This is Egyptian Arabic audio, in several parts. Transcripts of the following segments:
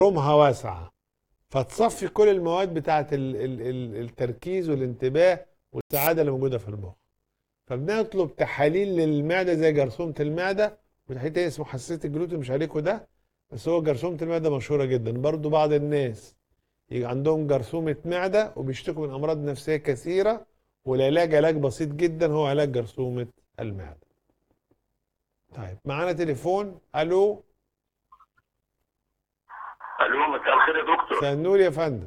رومها واسعة فتصفي كل المواد بتاعة ال- ال- ال- التركيز والانتباه والسعادة اللي موجودة في المخ فبنطلب تحاليل للمعدة زي جرثومة المعدة وتحليل تاني اسمه حساسية الجلوتين مش عليكم ده بس هو جرثومة المعدة مشهورة جدا برضو بعض الناس يبقى عندهم جرثومة معدة وبيشتكوا من أمراض نفسية كثيرة والعلاج علاج بسيط جدا هو علاج جرثومة المعدة طيب معانا تليفون ألو الو مساء الخير يا دكتور مساء النور يا فندم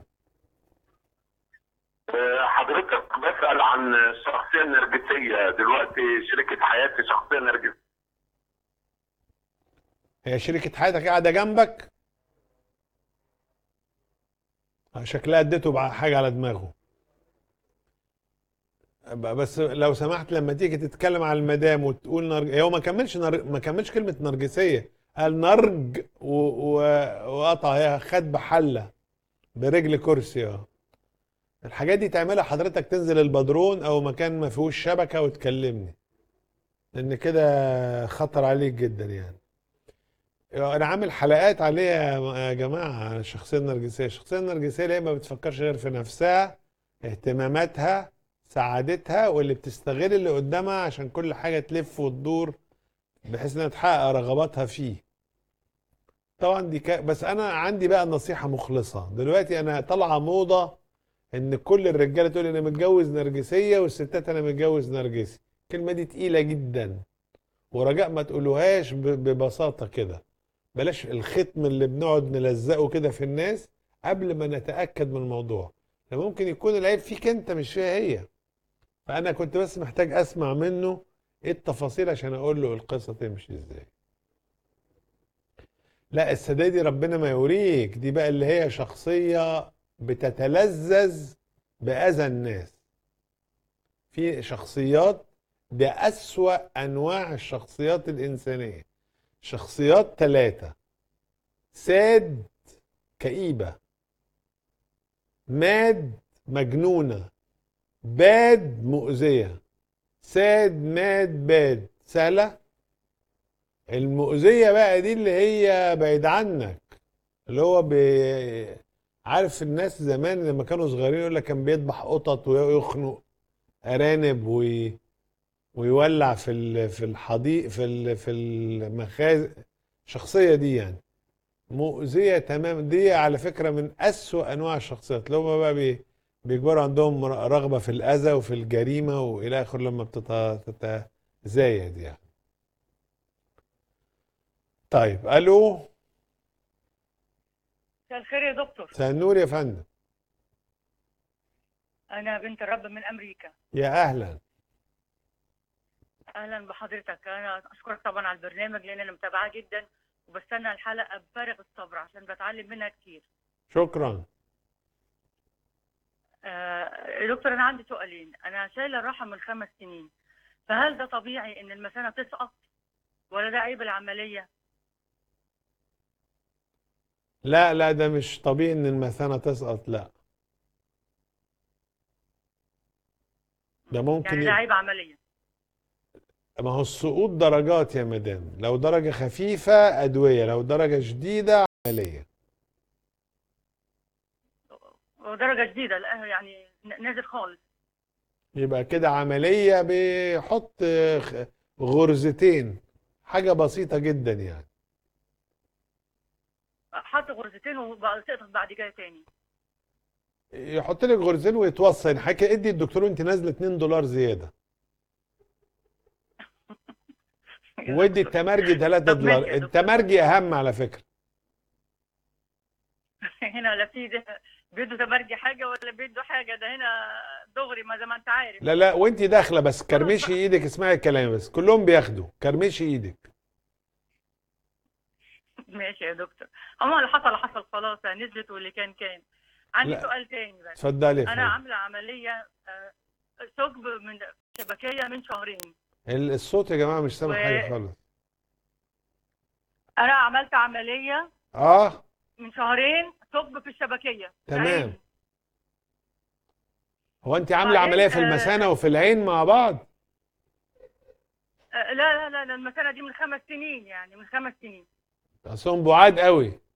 آه، حضرتك بسأل عن الشخصية النرجسية دلوقتي شريكة حياتي شخصية نرجسية هي شركة حياتك قاعدة جنبك آه، شكلها اديته بع- حاجة على دماغه ب- بس لو سمحت لما تيجي تتكلم على المدام وتقول نرج... هو ما كملش نر... ما كملش كلمة نرجسية قال نرج و... و... وقطع هي خد بحلة برجل كرسي اه الحاجات دي تعملها حضرتك تنزل البدرون او مكان ما فيهوش شبكة وتكلمني لان كده خطر عليك جدا يعني انا عامل حلقات عليها يا جماعه عن الشخصيه النرجسيه الشخصيه النرجسيه اللي هي ما بتفكرش غير في نفسها اهتماماتها سعادتها واللي بتستغل اللي قدامها عشان كل حاجه تلف وتدور بحيث انها تحقق رغباتها فيه طبعا دي ك... بس انا عندي بقى نصيحه مخلصه دلوقتي انا طالعه موضه ان كل الرجاله تقول انا متجوز نرجسيه والستات انا متجوز نرجسي الكلمه دي تقيله جدا ورجاء ما تقولوهاش ب... ببساطه كده بلاش الختم اللي بنقعد نلزقه كده في الناس قبل ما نتأكد من الموضوع ده ممكن يكون العيب فيك انت مش فيها هي فأنا كنت بس محتاج أسمع منه ايه التفاصيل عشان أقول له القصة تمشي ازاي لا السداد دي ربنا ما يوريك دي بقى اللي هي شخصية بتتلذذ بأذى الناس في شخصيات ده أسوأ أنواع الشخصيات الإنسانية شخصيات ثلاثة ساد كئيبة ماد مجنونة باد مؤذية ساد ماد باد سهلة المؤذية بقى دي اللي هي بعيد عنك اللي هو بي... عارف الناس زمان لما كانوا صغيرين يقول لك كان بيذبح قطط ويخنق أرانب وي... ويولع في ال- في الحديق في ال- في المخازن الشخصيه دي يعني مؤذيه تمام دي على فكره من أسوأ انواع الشخصيات اللي هم بقى بي بيكبروا عندهم رغبه في الاذى وفي الجريمه والى اخره لما بتت- بتتزايد يعني طيب الو مساء الخير يا دكتور مساء النور يا فندم انا بنت الرب من امريكا يا اهلا اهلا بحضرتك انا اشكرك طبعا على البرنامج لان انا متابعاه جدا وبستنى الحلقه بفارغ الصبر عشان بتعلم منها كتير شكرا آه يا دكتور انا عندي سؤالين انا شايله الراحه من خمس سنين فهل ده طبيعي ان المثانه تسقط ولا ده عيب العمليه لا لا ده مش طبيعي ان المثانه تسقط لا ده ممكن يعني يبقى- ده عيب عمليه ما هو السقوط درجات يا مدام لو درجة خفيفة أدوية لو درجة شديدة عملية ودرجه جديده لا يعني ن- نازل خالص يبقى كده عملية بيحط خ- غرزتين حاجة بسيطة جدا يعني حط غرزتين وبقى تقطع بعد كده تاني يحط لك غرزتين ويتوصل يعني حاجة ادي الدكتور وانت نازلة 2 دولار زيادة وادي التمرجي 3 طب ماشي دولار يا دكتور. التمرجي أهم على فكرة هنا لا في ده بيدوا تبرجي حاجه ولا بيدوا حاجه ده هنا دغري ما زي ما انت عارف لا لا وانت داخلة بس كرمشي ايدك اسمعي الكلام بس كلهم بياخدوا كرمشي ايدك ماشي يا دكتور هو اللي حصل حصل خلاص نزلت واللي كان كان عندي لا. سؤال تاني بس اتفضلي يا انا فندم عامله عمليه آه، ثقب من شبكيه من شهرين ال- الصوت يا جماعة مش سامع و- حاجة خالص انا عملت عمليه اه من شهرين ثقب في الشبكيه تمام. العين. هو انت عامله وبعدين، عمليه في آه، المثانه وفي العين مع بعض آه، لا لا لا لا المثانه دي من خمس سنين يعني من خمس سنين اصلهم بعاد قوي